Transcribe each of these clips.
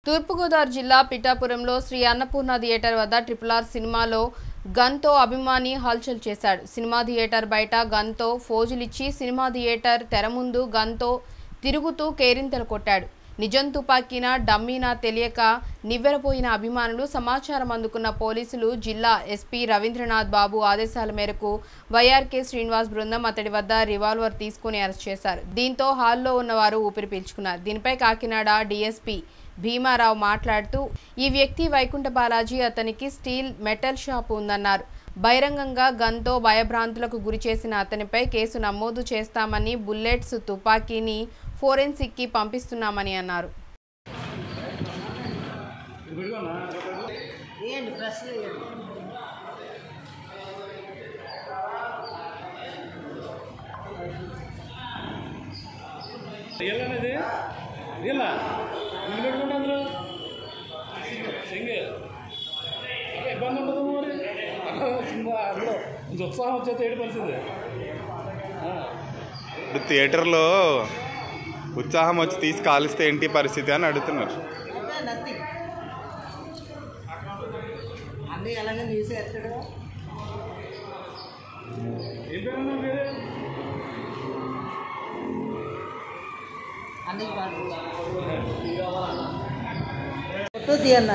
తూర్పుగోదావరి జిల్లా పిఠాపురంలో శ్రీ అన్నపూర్ణ థియేటర్ వద్ద ట్రిపుల్ ఆర్ సినిమాలో గన్తో అభిమాని హల్చల్ చేశాడు సినిమా థియేటర్ బయట గన్తో ఫోజులిచ్చి సినిమా థియేటర్ తెర ముందు గన్తో తిరుగుతూ కేరింతలు కొట్టాడు నిజం తుపాకీనా డమ్మీనా తెలియక నివ్వెరపోయిన అభిమానులు సమాచారం అందుకున్న పోలీసులు జిల్లా ఎస్పీ రవీంద్రనాథ్ బాబు ఆదేశాల మేరకు వైఆర్కే శ్రీనివాస్ బృందం అతడి వద్ద రివాల్వర్ తీసుకుని అరెస్ట్ చేశారు దీంతో హాల్లో ఉన్నవారు ఊపిరి పీల్చుకున్నారు దీనిపై కాకినాడ డీఎస్పీ భీమారావు మాట్లాడుతూ ఈ వ్యక్తి వైకుంఠ బాలాజీ అతనికి స్టీల్ మెటల్ షాప్ ఉందన్నారు బహిరంగంగా గన్తో భయభ్రాంతులకు గురి చేసిన అతనిపై కేసు నమోదు చేస్తామని బుల్లెట్స్ తుపాకీని ఫోరెన్సిక్కి పంపిస్తున్నామని అన్నారు ఏంటి ప్రశ్న ఏంటి రియల్ అనేది రియలా ఎన్ని పెట్టుకుంటే అందులో సింగిల్ అదే ఇబ్బంది ఉండదు మరి చిన్న అందులో కొంచెం ఉత్సాహం వచ్చేది ఏడు పరిస్థితి ఆ. ఇప్పుడు థియేటర్లో ఉత్సాహం వచ్చి తీసి కాలిస్తే ఏంటి పరిస్థితి అని అడుగుతున్నారు నథింగ్ అన్నీ ఎలాగ న్యూస్ ఎత్తడు ఏం పేరు అన్నా పేరు అన్నీ ఫోటో తీయన్నా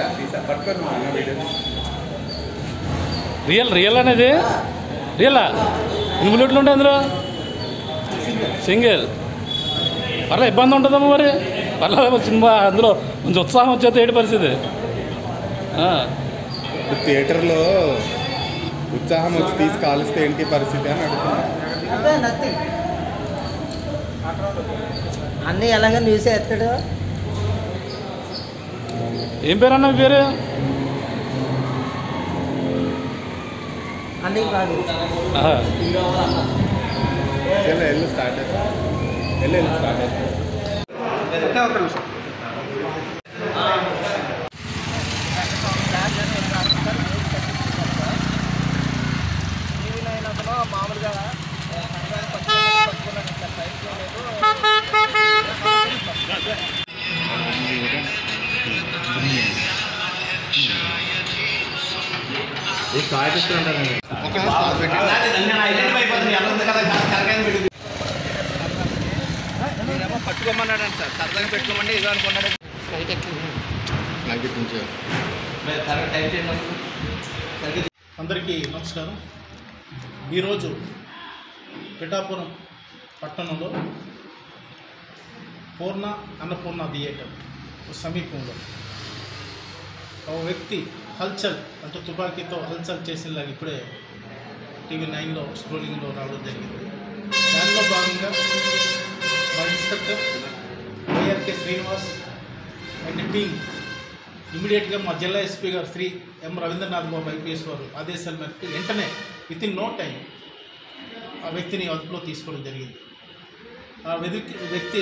రియల్ రియల్ అనేది రియలా ఎన్ని బుల్లెట్లు ఉంటాయి అందులో సింగిల్ పర్లే ఇబ్బంది ఉంటుందమ్మా మరి పర్లేదు సినిమా అందులో కొంచెం ఉత్సాహం వచ్చేది ఏడు పరిస్థితి ఆ. ఇప్పుడు థియేటర్లో ఉత్సాహం వచ్చి తీసి కాలిస్తే ఏంటి పరిస్థితి అని అడుగుతున్నారు అబ్బే నథింగ్ అన్నీ ఎలాగ న్యూస్ ఎత్తడు ఏం పేరు అన్న మీ పేరు అన్నీ బాగా ఆహా. వెళ్ళు వెళ్ళు స్టార్ట్ అవుతుంది వెళ్ళు వెళ్ళు స్టార్ట్ అవుతుంది మామూలుగా పట్టుకోమన్నాడు సార్ సరదాగా పెట్టుకోమంటే ఏదో అనుకున్నాడు నాకు ఇప్పించారు అందరికీ నమస్కారం ఈరోజు పిఠాపురం పట్టణంలో పూర్ణ అన్నపూర్ణ థియేటర్ సమీపంలో ఒక వ్యక్తి హల్చల్ అంటే తుపాకీతో హల్చల్ చేసేలాగా ఇప్పుడే టీవీ నైన్లో స్క్రోలింగ్లో రావడం జరిగింది దానిలో భాగంగా మా inspector Y R K Srinivas and team ఇమీడియట్గా మా జిల్లా ఎస్పీ గారు శ్రీ ఎం రవీంద్రనాథ్ బాబు ఐపీఎస్ వారు ఆదేశాల మేరకు వెంటనే విత్ ఇన్ నో టైం ఆ వ్యక్తిని అదుపులో తీసుకోవడం జరిగింది ఆ వ్యక్తి వ్యక్తి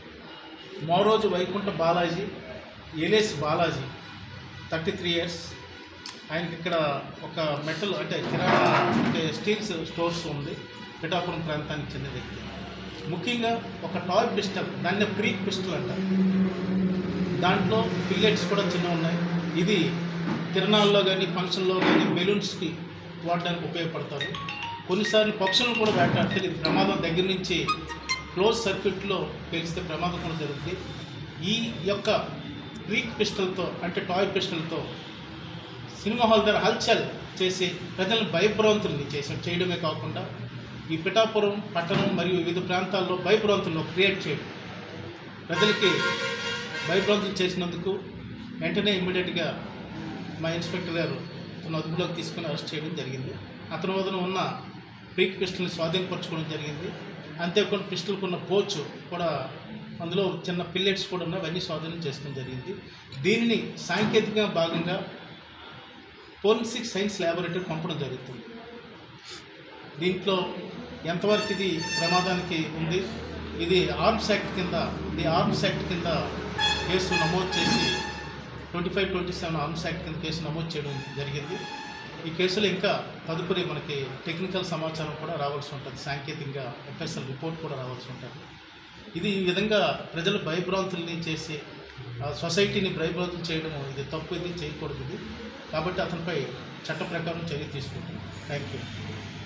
మరోజు Vaikuntha Balaji alias Balaji thirty three years ఆయనకి ఇక్కడ ఒక మెటల్ అంటే కిరాణా అంటే స్టీల్స్ స్టోర్స్ ఉంది పిఠాపురం ప్రాంతానికి చెందిన వ్యక్తి ముఖ్యంగా ఒక టాయ్ పిస్టల్ దాన్ని ప్రీ పిస్టల్ అంటారు దాంట్లో పిల్లెట్స్ కూడా చిన్న ఉన్నాయి ఇది కిరణాల్లో కానీ ఫంక్షన్లో కానీ బెలూన్స్కి వాడడానికి ఉపయోగపడతారు కొన్నిసార్లు పక్షులను కూడా వేటాడితే ఇది ప్రమాదం దగ్గర నుంచి క్లోజ్ సర్క్యూట్లో పేలిస్తే ప్రమాదం కూడా జరుగుతుంది ఈ యొక్క ప్రీక్ పిస్టల్తో అంటే టాయ్ పిస్టల్తో సినిమా హాల్ దగ్గర హల్చల్ చేసి ప్రజలను భయభ్రాంతుల్ని చేసి చేయడమే కాకుండా ఈ పిఠాపురం పట్టణం మరియు వివిధ ప్రాంతాల్లో భయభ్రాంతులను క్రియేట్ చేయడం ప్రజలకి భయభ్రాంతులు చేసినందుకు వెంటనే ఇమ్మీడియట్గా మా ఇన్స్పెక్టర్ గారు తన అదుపులోకి తీసుకుని అరెస్ట్ చేయడం జరిగింది అతని వద్ద ఉన్న ప్రీక్ పిస్టల్ని స్వాధీనపరచుకోవడం జరిగింది అంతేకాకుండా పిస్టల్కి ఉన్న పోచ్ కూడా అందులో చిన్న పిల్లెట్స్ కూడా ఉన్నాయి అవన్నీ స్వాధీనం చేసుకోవడం జరిగింది దీనిని సాంకేతికంగా భాగంగా ఫోరెన్సిక్ సైన్స్ ల్యాబొరేటరీ పంపడం జరుగుతుంది దీంట్లో ఎంతవరకు ఇది ప్రమాదానికి ఉంది ఇది ఆర్మ్స్ యాక్ట్ కింద ఇది ఆర్మ్స్ యాక్ట్ కింద కేసు నమోదు చేసి twenty five twenty seven arms act కింద కేసు నమోదు చేయడం జరిగింది ఈ కేసులో ఇంకా తదుపరి మనకి టెక్నికల్ సమాచారం కూడా రావాల్సి ఉంటుంది సాంకేతికంగా ఎఫ్ఎస్ఎల్ రిపోర్ట్ కూడా రావాల్సి ఉంటుంది ఇది ఈ విధంగా ప్రజలు భయభ్రాంతుల్ని చేసి ఆ సొసైటీని భయభ్రాంతులు చేయడం ఇది తప్పు ఇది చేయకూడదు ఇది కాబట్టి అతనిపై చట్ట ప్రకారం చర్య తీసుకుంటాం థ్యాంక్ యూ